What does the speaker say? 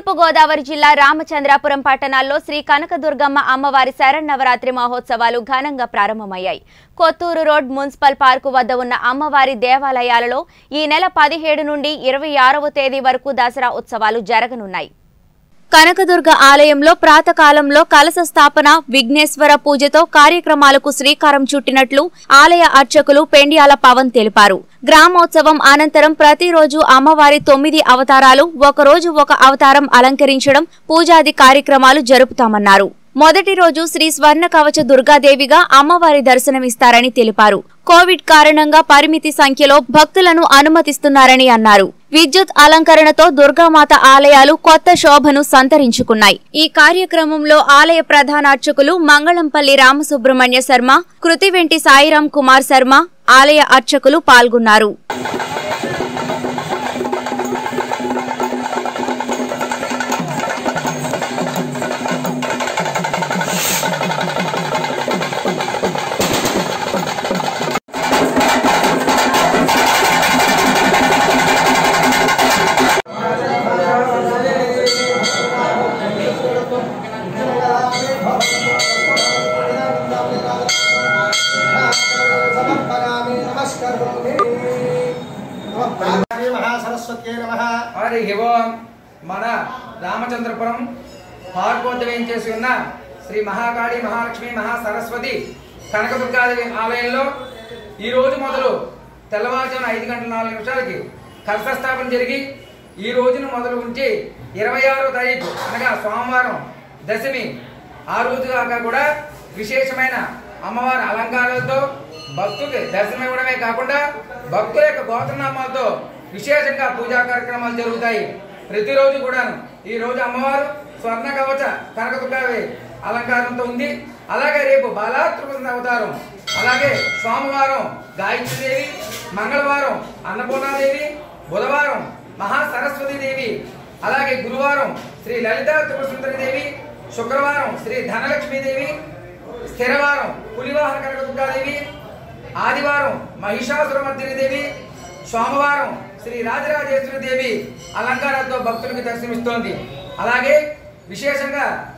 తూర్పుగోదావరి జిల్లా రామచంద్రాపురం పట్టణాల్లో శ్రీ కనకదుర్గమ్మ అమ్మవారి శరన్నవరాత్రి మహోత్సవాలు ఘనంగా ప్రారంభమయ్యాయి కొత్తూరు రోడ్ మున్సిపల్ పార్కు వద్ద ఉన్న అమ్మవారి దేవాలయాలలో ఈ నెల పదిహేడు నుండి ఇరవై ఆరవ తేదీ వరకు దసరా ఉత్సవాలు జరగనున్నాయి కనకదుర్గ ఆలయంలో ప్రాతకాలంలో కలశ స్థాపన విఘ్నేశ్వర పూజతో కార్యక్రమాలకు శ్రీకారం చుట్టినట్లు ఆలయ అర్చకులు పెండ్యాల పవన్ తెలిపారు గ్రామోత్సవం అనంతరం ప్రతిరోజు అమ్మవారి తొమ్మిది అవతారాలు ఒకరోజు ఒక అవతారం అలంకరించడం పూజాది కార్యక్రమాలు జరుపుతామన్నారు మొదటి రోజు శ్రీ స్వర్ణ కవచ దుర్గాదేవిగా అమ్మవారి దర్శనమిస్తారని తెలిపారు కోవిడ్ కారణంగా పరిమితి సంఖ్యలో భక్తులను అనుమతిస్తున్నారని అన్నారు విద్యుత్ అలంకరణతో దుర్గామాత ఆలయాలు కొత్త శోభను సంతరించుకున్నాయి ఈ కార్యక్రమంలో ఆలయ ప్రధానార్చకులు మంగళంపల్లి రామసుబ్రహ్మణ్య శర్మ కృతివెంటి సాయిరాం కుమార్ శర్మ ఆలయ అర్చకులు పాల్గొన్నారు సమర్పయామి నమస్కరోమి నమః మహాసరస్వత్యై నమః హరి ఓం మన రామచంద్రపురం పార్కోద్వయం చేసి ఉన్న శ్రీ మహాకాళి మహాలక్ష్మి మహాసరస్వతి కనకదుర్గాదేవి ఆలయంలో ఈ రోజు మొదలు తెల్లవారుజామున ఐదు గంటల నాలుగు నిమిషాలకి కలశ స్థాపన జరిగి ఈ రోజును మొదలు ఉంచి ఇరవై ఆరో తారీఖు అనగా సోమవారం దశమి ఆ రోజు దాకా కూడా విశేషమైన అమ్మవారి అలంకారాలతో భక్తులకి దర్శనం ఇవ్వడమే కాకుండా భక్తుల యొక్క గోత్రనామాలతో విశేషంగా పూజా కార్యక్రమాలు జరుగుతాయి ప్రతిరోజు కూడాను ఈ రోజు అమ్మవారు స్వర్ణ కవచ కనకదుర్గావి అలంకారంతో ఉంది అలాగే రేపు బాలాత్రిపుర అవతారం అలాగే సోమవారం గాయత్రీదేవి మంగళవారం అన్నపూర్ణాదేవి బుధవారం మహాసరస్వతి దేవి అలాగే గురువారం శ్రీ లలితా త్రిపుర దేవి శుక్రవారం శ్రీ ధనలక్ష్మీదేవి స్థిరవారం పులివాహన కనకదుర్గాదేవి ఆదివారం మహిషాసురమర్దిని దేవి సోమవారం శ్రీ రాజరాజేశ్వరి దేవి అలంకారాలతో భక్తులకు దర్శనమిస్తోంది అలాగే విశేషంగా